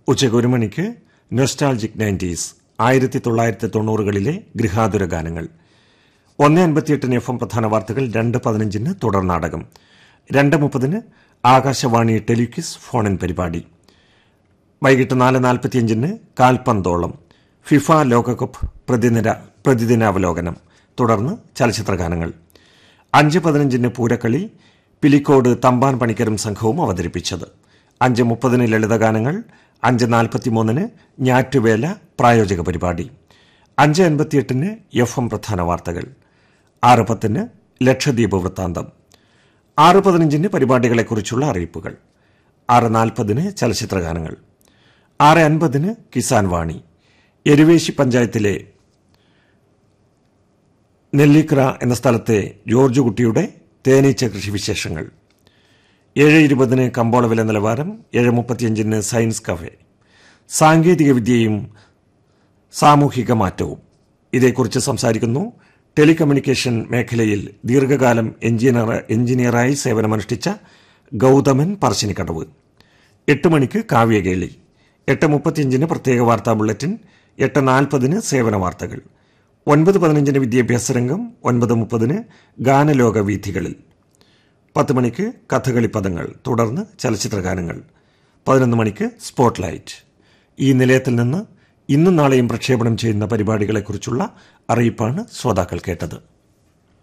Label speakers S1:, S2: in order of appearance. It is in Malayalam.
S1: ഉച്ചയ്ക്ക് ഒരു മണിക്ക് നൊസ്റ്റാൾജിക് നയൻറ്റീസ് ആയിരത്തി തൊള്ളായിരത്തി തൊണ്ണൂറുകളിലെ ഗൃഹാതുര ഗാനങ്ങൾ ഒന്ന് അൻപത്തിയെട്ടിന് എഫ് എം പ്രധാന വാർത്തകൾ രണ്ട് പതിനഞ്ചിന് തുടർ നാടകം രണ്ട് മുപ്പതിന് ആകാശവാണി ടെലിക്വിസ് ഫോണിൻ പരിപാടി വൈകിട്ട് നാല് നാൽപ്പത്തിയഞ്ചിന് കാൽപന്തോളം ഫിഫ ലോകകപ്പ് പ്രതിദിന പ്രതിദിനാവലോകനം തുടർന്ന് ചലച്ചിത്രഗാനങ്ങൾ അഞ്ച് പതിനഞ്ചിന് പൂരക്കളി പിലിക്കോട് തമ്പാൻ പണിക്കരും സംഘവും അവതരിപ്പിച്ചത് അഞ്ച് മുപ്പതിന് ലളിതഗാനങ്ങൾ അഞ്ച് നാൽപ്പത്തിമൂന്നിന് ഞാറ്റുവേല പ്രായോജക പരിപാടി അഞ്ച് അൻപത്തിയെട്ടിന് എഫ് എം പ്രധാന വാർത്തകൾ ആറ് പത്തിന് ലക്ഷദ്വീപ് വൃത്താന്തം ആറ് പതിനഞ്ചിന് പരിപാടികളെക്കുറിച്ചുള്ള അറിയിപ്പുകൾ ആറ് നാൽപ്പതിന് ചലച്ചിത്രഗാനങ്ങൾ ആറ് അൻപതിന് കിസാൻ വാണി എരുവേശി പഞ്ചായത്തിലെ നെല്ലിക്ര എന്ന സ്ഥലത്തെ ജോർജ് കുട്ടിയുടെ തേനീച്ച കൃഷി വിശേഷങ്ങൾ ഏഴ് ഇരുപതിന് കമ്പോള വില നിലവാരം ഏഴ് മുപ്പത്തിയഞ്ചിന് സയൻസ് കഫേ സാങ്കേതിക വിദ്യയും സാമൂഹിക മാറ്റവും ഇതേക്കുറിച്ച് സംസാരിക്കുന്നു ടെലികമ്മ്യൂണിക്കേഷൻ മേഖലയിൽ ദീർഘകാലം എഞ്ചിനീയർ എഞ്ചിനീയറായി സേവനമനുഷ്ഠിച്ച ഗൗതമൻ പറശ്ശിനിക്കടവ് എട്ട് മണിക്ക് കാവ്യകേളി എട്ട് മുപ്പത്തിയഞ്ചിന് പ്രത്യേക വാർത്താ ബുള്ളറ്റിൻ എട്ട് നാൽപ്പതിന് സേവന വാർത്തകൾ ഒൻപത് പതിനഞ്ചിന് വിദ്യാഭ്യാസ രംഗം ഒൻപത് മുപ്പതിന് ഗാനലോക വീഥികളിൽ പത്ത് മണിക്ക് കഥകളി പദങ്ങൾ തുടർന്ന് ചലച്ചിത്രഗാനങ്ങൾ പതിനൊന്ന് മണിക്ക് സ്പോട്ട്ലൈറ്റ് ഈ നിലയത്തിൽ നിന്ന് ഇന്നും നാളെയും പ്രക്ഷേപണം ചെയ്യുന്ന പരിപാടികളെക്കുറിച്ചുള്ള അറിയിപ്പാണ് ശ്രോതാക്കൾ കേട്ടത്